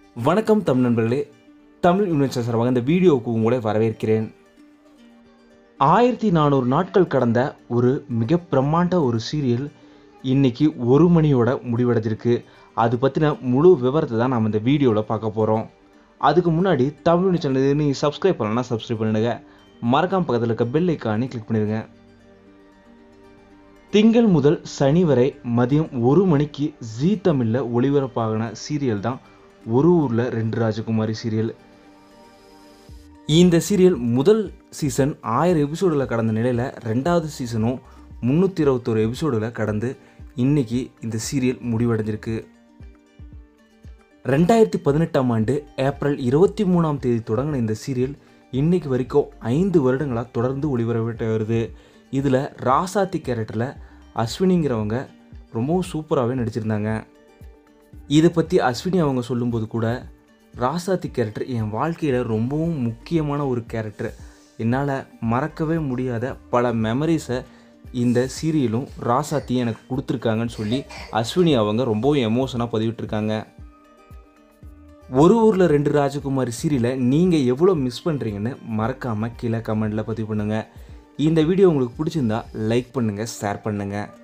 வணக்கம் தமிழ் நண்பர்களே தமிழ் யூனிவர்சிட்டி சார்பாக இந்த வீடியோவுக்கு உங்களை வரவேற்கிறேன் ஆயிரத்தி நானூறு நாட்கள் கடந்த ஒரு மிக பிரம்மாண்ட ஒரு சீரியல் இன்னைக்கு ஒரு மணியோட முடிவடைஞ்சிருக்கு அது பற்றின முழு விவரத்தை தான் நாம் இந்த வீடியோவில் பார்க்க போகிறோம் அதுக்கு முன்னாடி தமிழ் யூனிட் சேனல் நீங்கள் சப்ஸ்கிரைப் பண்ணலன்னா சப்ஸ்கிரைப் பண்ணிடுங்க மறக்காம பக்கத்தில் இருக்க பெல் ஐக்கானே கிளிக் பண்ணிடுங்க திங்கள் முதல் சனி வரை மதியம் ஒரு மணிக்கு ஜீ தமிழில் ஒளிபரப்பாகின சீரியல் தான் ஒரு ஊரில் ரெண்டு ராஜகுமாரி சீரியல் இந்த சீரியல் முதல் சீசன் ஆயிரம் எபிசோடில் கடந்த நிலையில் ரெண்டாவது சீசனும் முந்நூற்றி இருபத்தோரு எபிசோடில் கடந்து இன்னைக்கு இந்த சீரியல் முடிவடைஞ்சிருக்கு ரெண்டாயிரத்தி பதினெட்டாம் ஆண்டு ஏப்ரல் இருபத்தி மூணாம் தேதி தொடங்கின இந்த சீரியல் இன்னைக்கு வரைக்கும் ஐந்து வருடங்களாக தொடர்ந்து ஒளிபரப்பிட்டு வருது இதில் ராசாத்தி கேரக்டரில் அஸ்வினிங்கிறவங்க ரொம்பவும் சூப்பராகவே நடிச்சிருந்தாங்க இதை பற்றி அஸ்வினி அவங்க சொல்லும்போது கூட ராசாத்தி கேரக்டர் என் வாழ்க்கையில் ரொம்பவும் முக்கியமான ஒரு கேரக்டர் என்னால் மறக்கவே முடியாத பல மெமரிஸை இந்த சீரியலும் ராசாத்தியும் எனக்கு கொடுத்துருக்காங்கன்னு சொல்லி அஸ்வினி அவங்க ரொம்பவும் எமோஷனாக பதிவிட்டிருக்காங்க ஒரு ஊரில் ரெண்டு ராஜகுமாரி சீரியலை நீங்கள் எவ்வளோ மிஸ் பண்ணுறீங்கன்னு மறக்காமல் கீழே கமெண்டில் பதிவு பண்ணுங்கள் இந்த வீடியோ உங்களுக்கு பிடிச்சிருந்தா லைக் பண்ணுங்கள் ஷேர் பண்ணுங்கள்